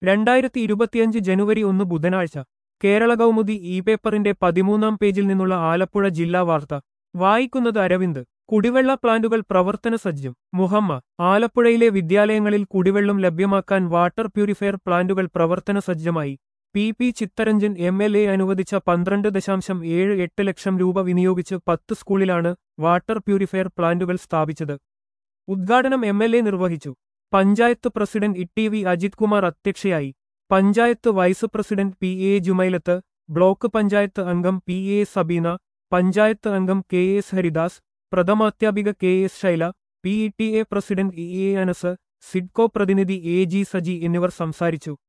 രണ്ടായിരത്തി ഇരുപത്തിയഞ്ച് ജനുവരി ഒന്ന് ബുധനാഴ്ച കേരള കൗമുദി ഇ പേപ്പറിന്റെ പതിമൂന്നാം പേജിൽ നിന്നുള്ള ആലപ്പുഴ ജില്ലാ വാർത്ത വായിക്കുന്നത് അരവിന്ദ് കുടിവെള്ള പ്ലാന്റുകൾ പ്രവർത്തന സജ്ജം മുഹമ്മ ആലപ്പുഴയിലെ വിദ്യാലയങ്ങളിൽ കുടിവെള്ളം ലഭ്യമാക്കാൻ വാട്ടർ പ്യൂരിഫയർ പ്ലാന്റുകൾ പ്രവർത്തന സജ്ജമായി P P Chittaranjan M L A അനുവദിച്ച പന്ത്രണ്ട് ദശാംശം ഏഴ് എട്ട് ലക്ഷം രൂപ വിനിയോഗിച്ച് പത്ത് സ്കൂളിലാണ് വാട്ടർ പ്യൂരിഫയർ പ്ലാന്റുകൾ സ്ഥാപിച്ചത് ഉദ്ഘാടനം എം എൽ എ നിർവഹിച്ചു panchayat president E V Ajith Kumar അധ്യക്ഷയായി panchayat vice president P A Jumailath block panchayat അംഗം പി എ സബീന പഞ്ചായത്ത് അംഗം കെ എസ് ഹരിദാസ് പ്രഥമാധ്യാപിക K S Shaila P E T A president E A Anas SIDCO പ്രതിനിധി എ ജി സജി എന്നിവർ സംസാരിച്ചു